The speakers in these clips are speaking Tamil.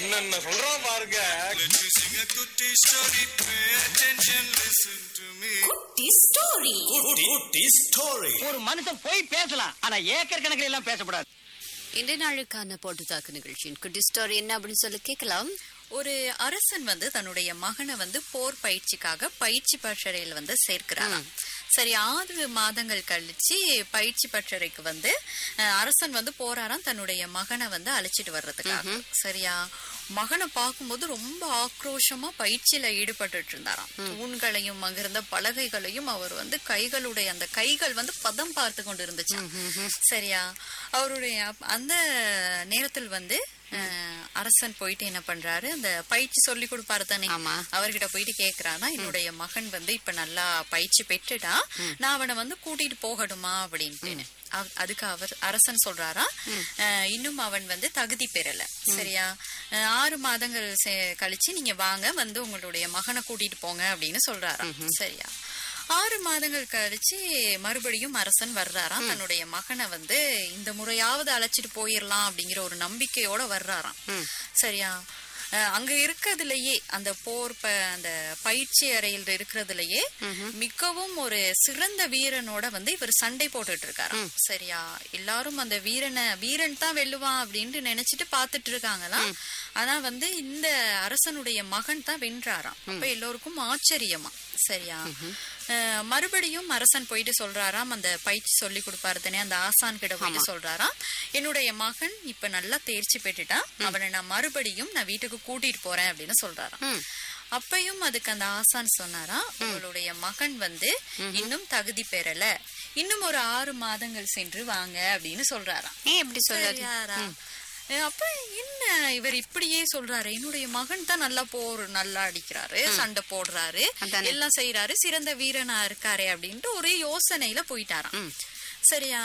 என்னென்ன சொல்றான் பாருங்க Let me sing a goody story. Pay attention, listen to me. குட்டி ஸ்டோரி குட்டி ஸ்டோரி ஒரு மனுஷன் போய் பேசலாம் ஆனா ஏக்கர் கணக்கில் எல்லாம் பேசக்கூடாது இன்றைய நாளுக்கான போட்டு தாக்கு நிகழ்ச்சியின் குட்டி ஸ்டோரி என்ன அப்படின்னு சொல்லி கேட்கலாம் ஒரு அரசன் வந்து தன்னுடைய மகனை வந்து போர் பயிற்சிக்காக பயிற்சி பட்டறையில் வந்து சேர்க்கிறாராம் சரி ஆறு மாதங்கள் கழிச்சு பயிற்சி பட்டறைக்கு வந்து அஹ், அரசன் வந்து போறாராம் தன்னுடைய மகனை வந்து அழைச்சிட்டு வர்றதுக்காக சரியா மகனை பார்க்கும்போது ரொம்ப ஆக்ரோஷமா பயிற்சியில ஈடுபட்டுட்டு இருந்தாராம் தூண்களையும் அங்கிருந்த பலகைகளையும் அவர் வந்து கைகளுடைய அந்த கைகள் வந்து பதம் பார்த்து கொண்டு இருந்துச்சு சரியா அவருடைய அப்- அந்த நேரத்தில் வந்து அஹ், அரசன் போயிட்டு என்ன பண்றாரு அந்த பயிற்சி சொல்லி கொடுப்பாரு தானே ஆமா. அவர்கிட்ட போயிட்டு கேக்குறானா என்னுடைய மகன் வந்து இப்ப நல்லா பயிற்சி பெற்றுட்டான் நான் அவனை வந்து கூட்டிட்டு போகணுமா அப்படின்ட்டு அவ- அதுக்கு அவர் அரசன் சொல்றாரா அஹ், இன்னும் அவன் வந்து தகுதி பெறல சரியா அஹ், ஆறு மாதங்கள் செ- கழிச்சு நீங்க வாங்க வந்து உங்களுடைய மகனை கூட்டிட்டு போங்க அப்படின்னு சொல்றாராம் சரியா ஆறு மாதங்கள் கழிச்சு மறுபடியும் அரசன் வர்றாராம் தன்னுடைய மகனை வந்து இந்த முறையாவது அழைச்சிட்டு போயிடலாம் அப்படிங்கிற ஒரு நம்பிக்கையோட வர்றாராம் சரியா அஹ் அங்க இருக்கிறதுலயே அந்த போர் ப- அந்த பயிற்சி அறையில் இருக்கிறதுலயே மிகவும் ஒரு சிறந்த வீரனோட வந்து இவர் சண்டை போட்டுட்டு இருக்காராம் சரியா எல்லாரும் அந்த வீரனை வீரன் தான் வெல்லுவான் அப்படின்ட்டு நினைச்சிட்டு பாத்துட்டு இருக்காங்களாம் ஆனா வந்து இந்த அரசனுடைய மகன் தான் வென்றாராம் அப்ப எல்லோருக்கும் ஆச்சரியமா சரியா அஹ் மறுபடியும் அரசன் போயிட்டு சொல்றாராம் அந்த பயிற்சி சொல்லி கொடுப்பாரு தானே அந்த ஆசான் கிட்ட போயிட்டு சொல்றாராம் என்னுடைய மகன் இப்ப நல்லா தேர்ச்சி பெற்றுட்டான் அவனை நான் மறுபடியும் நான் வீட்டுக்கு கூட்டிட்டு போறேன் அப்படின்னு சொல்றாராம் அப்பையும் அதுக்கு அந்த ஆசான் சொன்னாரா உங்களுடைய மகன் வந்து இன்னும் தகுதி பெறல இன்னும் ஒரு ஆறு மாதங்கள் சென்று வாங்க அப்படின்னு சொல்றாராம் ஏன் எப்படி சொல்லாது சரியாரா? அஹ் அப்ப என்ன இவர் இப்படியே சொல்றாரு என்னுடைய மகன் தான் நல்லா போர் நல்லா அடிக்கிறாரு சண்டை போடுறாரு அதானே. எல்லாம் செய்யறாரு சிறந்த வீரனா இருக்காரே அப்படின்ட்டு ஒரே யோசனையில போயிட்டாராம் சரியா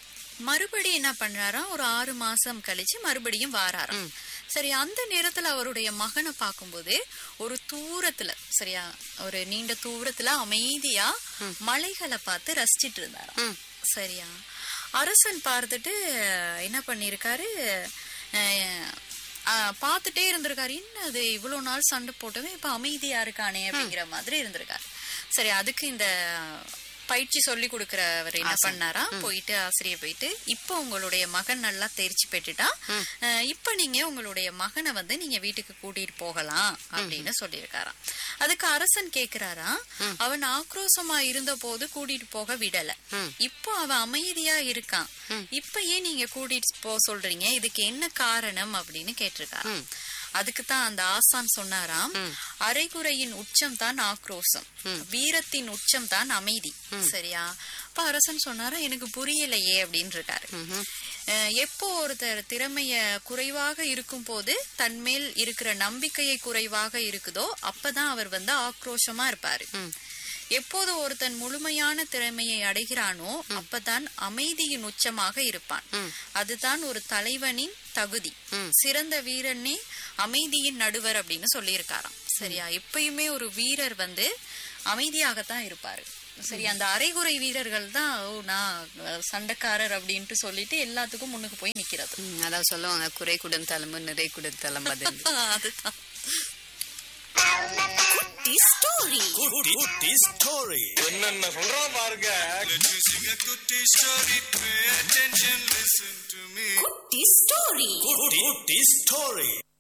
மறுபடி என்ன பண்றாராம் ஒரு ஆறு மாசம் கழிச்சு மறுபடியும் வாராராம் சரி அந்த நேரத்துல அவருடைய மகனை பார்க்கும்போது ஒரு தூரத்துல சரியா ஒரு நீண்ட தூரத்துல அமைதியா மலைகளை பார்த்து ரசிச்சிட்டு இருந்தாராம் சரியா அரசன் பார்த்துட்டு அஹ், என்ன பண்ணிருக்காரு அஹ், அஹ், பார்த்துட்டே இருந்திருக்காரு என்ன அது இவ்வளவு நாள் சண்டை போட்டவன் இப்ப அமைதியா இருக்கானே அப்படிங்கிற மாதிரி இருந்திருக்காரு சரி அதுக்கு இந்த பயிற்சி சொல்லி கொடுக்கறவர் என்ன பண்ணாரா போயிட்டு ஆசிரியர் போயிட்டு இப்போ உங்களுடைய மகன் நல்லா தேர்ச்சி பெற்றுட்டான் அஹ், இப்ப நீங்க உங்களுடைய மகனை வந்து நீங்க வீட்டுக்கு கூட்டிட்டு போகலாம் அப்படின்னு சொல்லியிருக்காராம் அதுக்கு அரசன் கேக்குறாரா அவன் ஆக்ரோஷமா இருந்த போது கூட்டிட்டு போக விடல இப்போ அவன் அமைதியா இருக்கான் இப்ப ஏன் நீங்க கூட்டிட்டு போக சொல்றீங்க இதுக்கு என்ன காரணம் அப்படின்னு கேட்டிருக்காராம் அதுக்கு தான் அந்த ஆசான் சொன்னாராம் அரைகுறையின் உச்சம் தான் ஆக்ரோஷம் வீரத்தின் உச்சம் தான் அமைதி சரியா அப்ப அரசன் சொன்னாரா எனக்கு புரியலையே அப்படின்னு இருக்காரு அஹ் எப்போ ஒருத்தர் திறமைய குறைவாக இருக்கும் போது தன்மேல் இருக்கிற நம்பிக்கையை குறைவாக இருக்குதோ அப்பதான் அவர் வந்து ஆக்ரோஷமா இருப்பாரு எப்போது ஒருத்தன் முழுமையான திறமையை அடைகிறானோ அப்பதான் அமைதியின் உச்சமாக இருப்பான் அதுதான் ஒரு தலைவனின் தகுதி சிறந்த வீரனே அமைதியின் நடுவர் அப்படின்னு சொல்லியிருக்காராம் சரியா எப்பயுமே ஒரு வீரர் வந்து அமைதியாகத்தான் இருப்பாரு சரி அந்த அரைகுறை வீரர்கள் தான் ஓ நான் அஹ், சண்டைக்காரர் அப்படின்ட்டு சொல்லிட்டு எல்லாத்துக்கும் முன்னுக்கு போய் நிக்கிறது ம், அதான் சொல்லுவாங்க குறை குடம் தலைமை நிறை குடம் தலைமை அதுதான் குட்டி ஸ்டோரி குட்டி ஸ்டோரி என்னென்ன சொல்றான் பாருங்க Let me sing a goody story. Pay attention, listen to me. குட்டி ஸ்டோரி குட்டி ஸ்டோரி